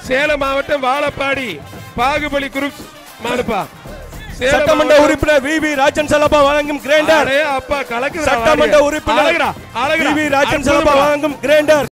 சேலம் மாவட்டம் வாழப்பாடி பாகுபலி குரூப் மாடுப்பா சேலம் சட்டமன்ற மாவட்டம் உறுப்பினர் வி வி ராஜன் செல்லப்பா வழங்கும் கிரைண்டர் அடே அப்பா கலக்குதுடா சட்டமன்ற வாடிய. உறுப்பினர் அழகுடா, அழகுடா. வி வி ராஜன் செல்லப்பா அற்புதம்டா. வழங்கும் கிரைண்டர்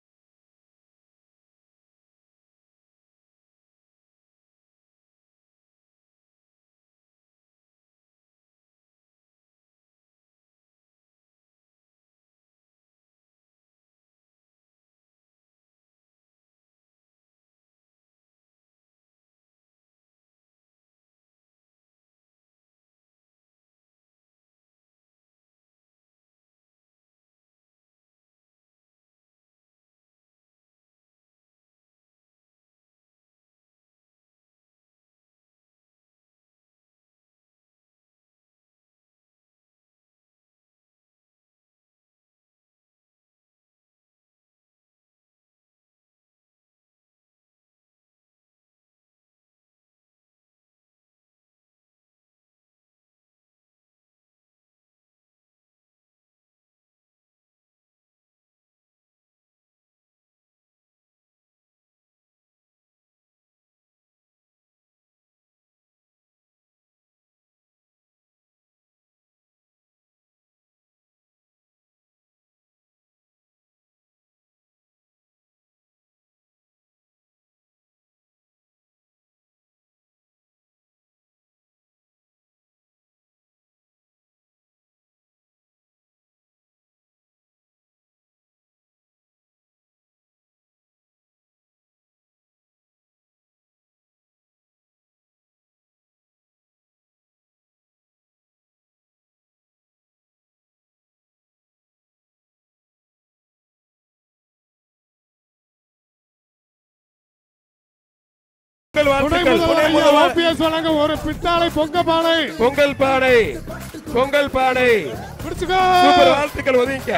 பொங்கல் துணை வாழ்த்துக்கள் முதல்வர் ஐயா முதல்வர். ஓபிஎஸ் வழங்க ஒரு பித்தாளை பொங்க பானை பொங்கல் பானை பொங்கல் பானை பிடிச்சுக்கோ சூப்பர் வாழ்த்துக்கள் ஒதுங்க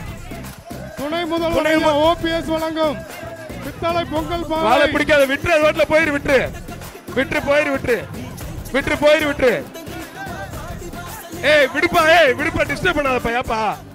துணை முதல்வர் ஐயா ஓபிஎஸ் வழங்கும் பித்தாளை பொங்கல் வாழை பானை பிடிக்காத விட்டுரு ரோட்ல போயிரு விட்டுரு விட்டுரு போயிரு விட்டுரு விட்டுரு போயிரு விட்டுரு ஏய் விடுப்பா ஏய் விடுப்பா டிஸ்டர்ப் பண்ணாதப்பா ஏப்பா